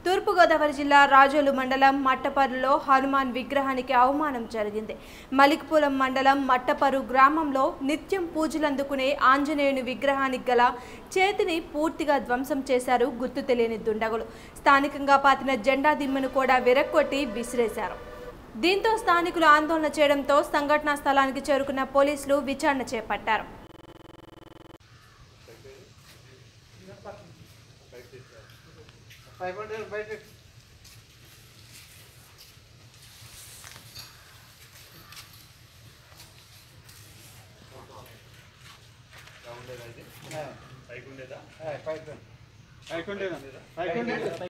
తూర్పుగోదావరి జిల్లా రాజోలు మండలం మట్టపరులో హనుమాన్ విగ్రహానికి అవమానం జరిగింది మలిక్పులం మండలం మట్టపరు గ్రామంలో నిత్యం పూజలందుకునే ఆంజనేయుని విగ్రహానికి గల చేతిని పూర్తిగా ధ్వంసం చేశారు గుర్తు తెలియని దుండగులు స్థానికంగా పాతిన జెండా దిమ్మను కూడా విరక్కొట్టి విసిరేశారు దీంతో స్థానికులు ఆందోళన చేయడంతో సంఘటనా స్థలానికి చేరుకున్న పోలీసులు విచారణ చేపట్టారు ఫైవ్ హండ్రెడ్ బయట పైకుండేదా పైకుండేదా